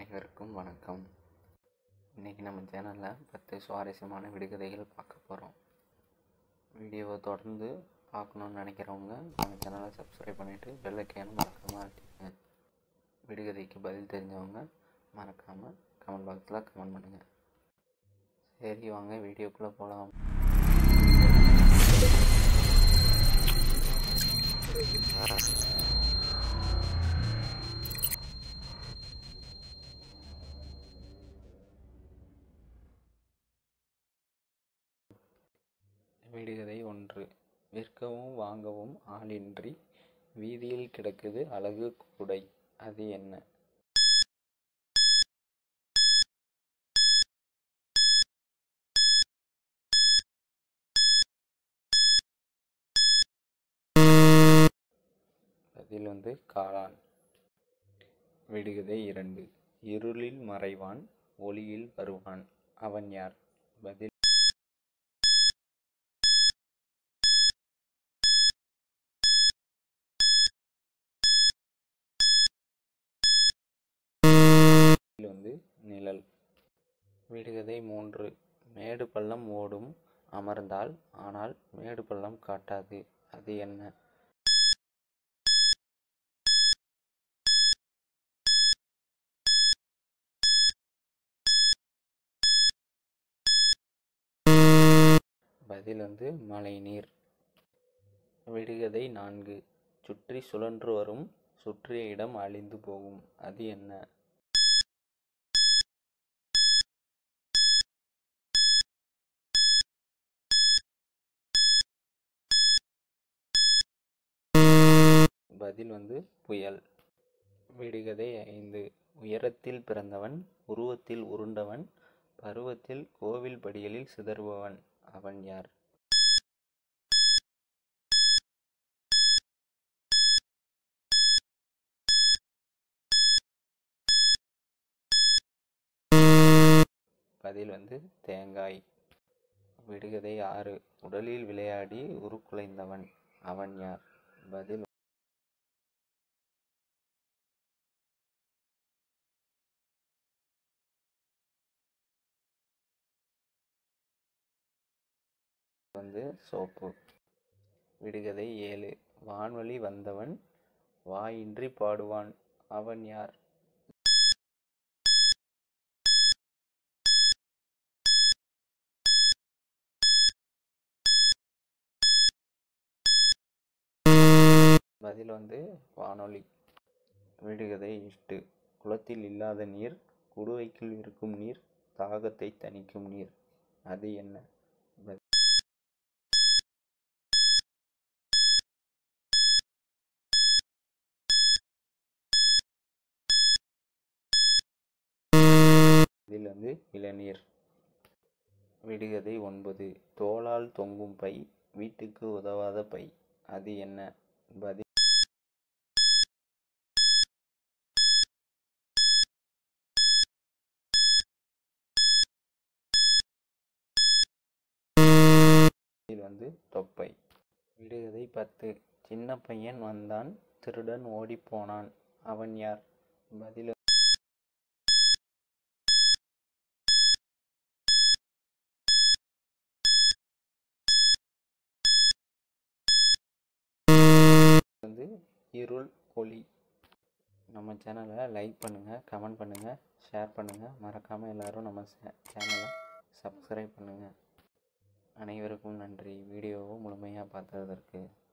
அனைவருக்கும் வணக்கம் இன்றைக்கி நம்ம சேனலில் பத்து சுவாரஸ்யமான விடுகதைகள் பார்க்க போகிறோம் வீடியோவை தொடர்ந்து பார்க்கணுன்னு நினைக்கிறவங்க நம்ம சேனலை சப்ஸ்கிரைப் பண்ணிவிட்டு பெல்லைக்கான மறக்காமல் அழுத்திங்க விடுகதைக்கு பதில் தெரிஞ்சவங்க மறக்காமல் கமெண்ட் பாக்ஸில் கமெண்ட் பண்ணுங்கள் சரி வாங்க வீடியோக்குள்ளே போகலாம் விடுகதை ஒன்று விற்கவும் வாங்கவும் ஆளின்றி வீதியில் கிடக்குது அழகு கூடை அது என்ன பதில் வந்து காளான் விடுகதை இரண்டு இருளில் மறைவான் ஒளியில் வருவான் அவன் யார் பதில் பதில் வந்து நிழல் விடுகதை மூன்று மேடு பள்ளம் ஓடும் அமர்ந்தால் ஆனால் மேடு பள்ளம் காட்டாது அது என்ன பதில் வந்து மழை நீர் விடுகதை நான்கு சுற்றி சுழன்று வரும் சுற்றிய இடம் அழிந்து போகும் அது என்ன பதில் வந்து புயல் விடுகதை ஐந்து உயரத்தில் பிறந்தவன் உருவத்தில் உருண்டவன் பருவத்தில் கோவில் படிகளில் சிதறுபவன் அவன் யார் பதில் வந்து தேங்காய் விடுகதை ஆறு உடலில் விளையாடி உருக்குலைந்தவன் அவன் யார் பதில் வந்து சோப்பு விடுகதை ஏழு வான்வழி வந்தவன் வாயின்றி பாடுவான் அவன் யார் பதில் வந்து வானொலி விடுகதை எட்டு குளத்தில் இல்லாத நீர் குடுவைக்குள் இருக்கும் நீர் தாகத்தை தணிக்கும் நீர் அது என்ன பதில் இதில் வந்து இளநீர் விடுகதை ஒன்பது தோளால் தொங்கும் பை வீட்டுக்கு உதவாத பை அது என்ன பதில் இதில் வந்து தொப்பை விடுகதை பத்து சின்ன பையன் வந்தான் திருடன் ஓடிப்போனான் அவன் யார் பதில் வந்து இருள் ஒளி நம்ம சேனலை லைக் பண்ணுங்கள் கமெண்ட் பண்ணுங்கள் ஷேர் பண்ணுங்கள் மறக்காமல் எல்லோரும் நம்ம சேனலை சப்ஸ்கிரைப் பண்ணுங்கள் அனைவருக்கும் நன்றி வீடியோவை முழுமையாக பார்த்ததற்கு